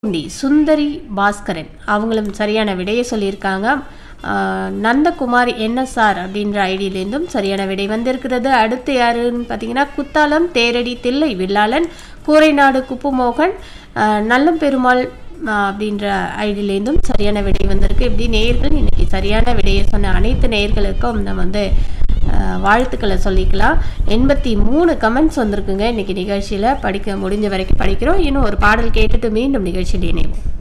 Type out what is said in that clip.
பூண்டி சுந்தரி பாஸ்கரன் அவங்களும் சரியான விடையை சொல்லியிருக்காங்க ஆஹ் நந்தகுமார் என்எஸ்ஆர் அப்படின்ற ஐடியிலேருந்தும் சரியான விடை வந்திருக்கிறது அடுத்து யாருன்னு பார்த்தீங்கன்னா குத்தாலம் தேரடி தில்லை வில்லாளன் கூரைநாடு குப்புமோகன் ஆஹ் நல்லம் பெருமாள் ஆஹ் அப்படின்ற ஐடியிலேருந்தும் சரியான விடை வந்திருக்கு இப்படி நேயர்கள் இன்னைக்கு சரியான விடையை சொன்ன அனைத்து நேயர்களுக்கும் நம்ம வந்து ஆஹ் வாழ்த்துக்களை சொல்லிக்கலாம் எண்பத்தி மூணு கமெண்ட்ஸ் வந்திருக்குங்க இன்னைக்கு நிகழ்ச்சியில் படிக்க முடிஞ்ச வரைக்கும் படிக்கிறோம் இன்னும் ஒரு பாடல் கேட்டுட்டு மீண்டும் நிகழ்ச்சியில் இணைவோம்